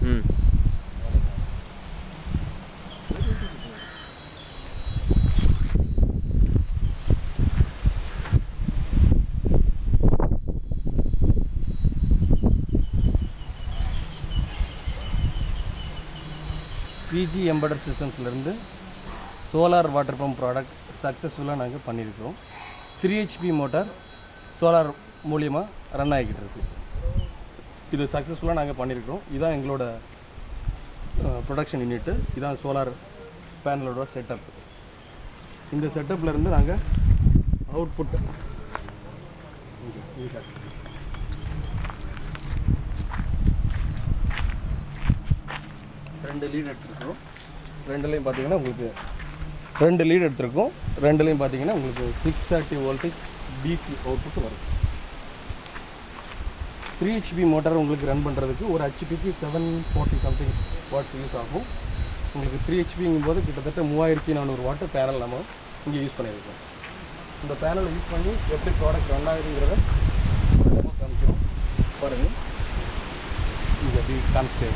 ம் PG embedded சிஸ்டம்ஸ்லேருந்து solar water pump product சக்ஸஸ்ஃபுல்லாக நாங்கள் பண்ணியிருக்கிறோம் த்ரீ ஹெச்பி மோட்டார் சோலார் மூலியமாக ரன் ஆகிக்கிட்டு இருக்கு இது சக்ஸஸ்ஃபுல்லாக நாங்கள் பண்ணியிருக்கிறோம் இதுதான் எங்களோட ப்ரொடக்ஷன் யூனிட்டு இதுதான் சோலார் பேனலோட செட்டப் இந்த செட்டப்ல இருந்து நாங்கள் அவுட்புட் ரெண்டு லீட் எடுத்துருக்கோம் ரெண்டுலேயும் பார்த்தீங்கன்னா உங்களுக்கு ரெண்டு லீட் எடுத்திருக்கோம் ரெண்டுலேயும் பார்த்தீங்கன்னா உங்களுக்கு six thirty voltage DC output வரும் த்ரீ ஹெச்பி மோட்டார் உங்களுக்கு ரன் பண்ணுறதுக்கு ஒரு ஹெச்பிக்கு seven forty something watts use ஆகும் உங்களுக்கு த்ரீ ஹெச்பிங்கும் போது கிட்டத்தட்ட மூவாயிரத்தி நானூறு வாட்டு பேனல் நம்ம இங்கே யூஸ் பண்ணியிருக்கோம் இந்த பேனலை யூஸ் பண்ணி எப்படி ப்ராடக்ட் ரன் ஆகுதுங்கிறத demo காமிக்கிறோம் பாருங்கள் இங்கே எப்படி காமிச்சிட்டு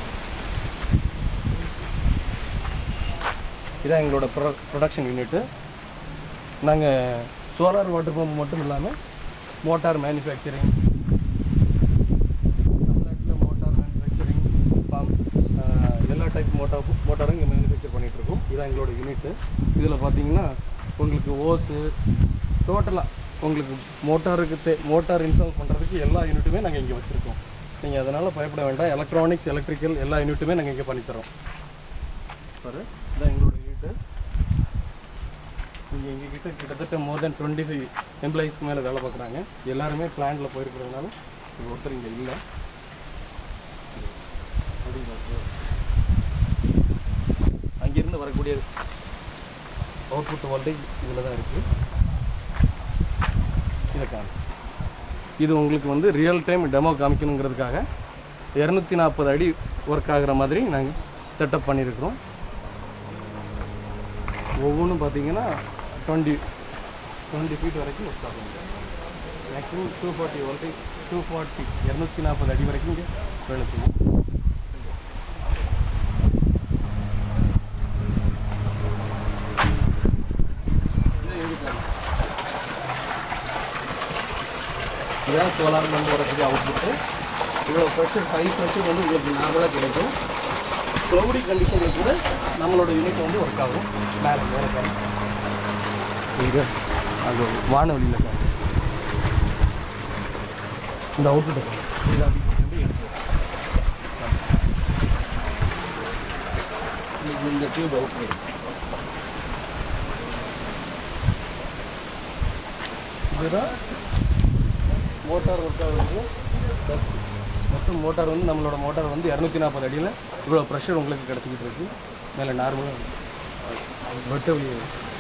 இதான் எங்களோட ப்ரொ ப்ரொடக்ஷன் யூனிட்டு நாங்கள் சோலார் வாட்டர் பம்ப் மட்டும் இல்லாமல் மோட்டார் மேனுஃபேக்சரிங் தமிழ்நாட்டில் மோட்டார் மேனுஃபேக்சரிங் பம்ப் எல்லா டைப் மோட்டார் மோட்டாரும் இங்கே மேனுஃபேக்சர் பண்ணிகிட்ருக்கோம் இதான் எங்களோட யூனிட்டு இதில் பார்த்தீங்கன்னா உங்களுக்கு ஓஸு டோட்டலாக உங்களுக்கு மோட்டாருக்கு தே மோட்டார் இன்ஸ்டால் பண்ணுறதுக்கு எல்லா யூனிட்டுமே நாங்கள் இங்கே வச்சுருக்கோம் நீங்கள் அதனால் பயப்பட வேண்டாம் எலக்ட்ரானிக்ஸ் எலக்ட்ரிக்கல் எல்லா யூனிட்டுமே நாங்கள் இங்கே பண்ணித்தரோம் பாரு இதான் எங்களோட யூனிட்டு நீங்கள் எங்கள் கிட்ட கிட்டத்தட்ட மோர் தென் டுவெண்ட்டி ஃபைவ் எம்ப்ளாயீஸ்க்கு மேலே வேலை பார்க்குறாங்க எல்லாருமே பிளான்ல போயிருக்கிறதுனால இங்க ஒருத்தர் இங்கே இல்லை அங்கிருந்து வரக்கூடிய அவுட்புட் வோல்டேஜ் இதில் தான் இருக்குது இதை காமி இது உங்களுக்கு வந்து ரியல் டைம் டெமோ காமிக்கணுங்கிறதுக்காக இரநூத்தி நாற்பது அடி ஒர்க் ஆகுற மாதிரி நாங்கள் செட்டப் பண்ணியிருக்கிறோம் ஒவ்வொன்றும் பார்த்தீங்கன்னா டுவெண்ட்டி டுவெண்ட்டி ஃபீட் வரைக்கும் ஒர்க் ஆகும் maximum two forty voltage two forty இரநூத்தி நாற்பது அடி வரைக்கும் இங்கே வேலை செய்யும் இது எங்க plan? இதுதான் சோலார் வந்து வரக்கூடிய அவுட்புட்டு இவ்வளோ ப்ரெஷர் ஹை ப்ரெஷர் வந்து உங்களுக்கு நார்மலாக கிடைக்கும் க்ளௌடி கண்டிஷனில் கூட நம்மளோட யூனிட் வந்து ஒர்க் ஆகும் மேலே மேலே காமி. இது அது வானவெளியில் காமி. இந்த அவுட்புட் இது அப்படி அப்படி எடுத்து இது இந்த டியூப் அவுட் இதுதான் மோட்டார் ஒர்க் ஆகுது மொத்தம் மோட்டார் வந்து நம்மளோட மோட்டார் வந்து இரநூத்தி நாற்பது அடியில் இவ்வளோ ப்ரெஷர் உங்களுக்கு கிடச்சிக்கிட்டு இருக்கு மேலே நார்மலாக வெட்ட வழி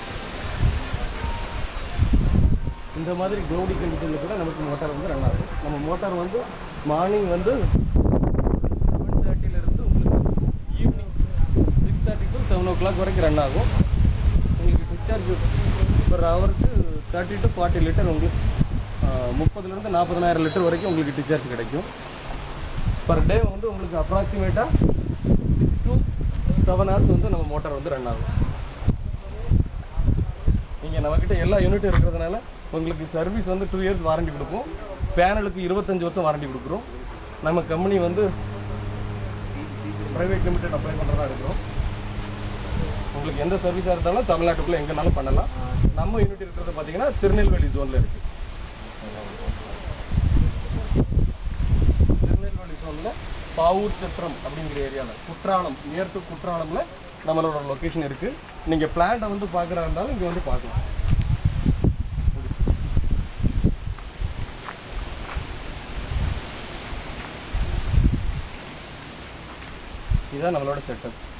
இந்த மாதிரி க்ளௌடி கண்டிஷனில் கூட நமக்கு மோட்டார் வந்து ரன் ஆகும் நம்ம மோட்டார் வந்து மார்னிங் வந்து செவன் தேர்ட்டிலேருந்து உங்களுக்கு evening six thirty to seven o'clock வரைக்கும் ரன் ஆகும் உங்களுக்கு டிஸ்சார்ஜ் பர் ஹவருக்கு தேர்ட்டி டு ஃபார்ட்டி லிட்டர் உங்களுக்கு ஆஹ், முப்பதுலேருந்து நாற்பதனாயிரம் லிட்டர் வரைக்கும் உங்களுக்கு டிஸ்சார்ஜ் கிடைக்கும் பர் டே வந்து உங்களுக்கு அப்ராக்சிமேட்டாக சிக்ஸ் டு செவன் ஹவர்ஸ் வந்து நம்ம மோட்டார் வந்து ரன் ஆகும் நீங்கள் நம்மக்கிட்ட எல்லா யூனிட்டும் இருக்கிறதுனால உங்களுக்கு சர்வீஸ் வந்து டூ இயர்ஸ் வாரண்டி கொடுப்போம் பேனலுக்கு இருபத்தஞ்சு வருஷம் வாரண்டி கொடுக்குறோம் நம்ம கம்பெனி வந்து ப்ரைவேட் லிமிடெட் அப்ளை பண்ணுறதா இருக்கிறோம் உங்களுக்கு எந்த சர்வீஸாக இருந்தாலும் தமிழ்நாட்டுக்குள்ளே எங்கேனாலும் பண்ணலாம் நம்ம யூனிட் இருக்கிறது பார்த்தீங்கன்னா திருநெல்வேலி ஜோனில் இருக்குது திருநெல்வேலி ஜோனில் பாவூர் சத்திரம் அப்படிங்கிற ஏரியாவில் குற்றாலம் நியர் டு குற்றாலம்ல நம்மளோட லொக்கேஷன் இருக்குது நீங்கள் பிளான்ட்டை வந்து பார்க்குறா இருந்தாலும் இங்கே வந்து பார்க்கலாம் இதுதான் நம்மளோட செட்டப்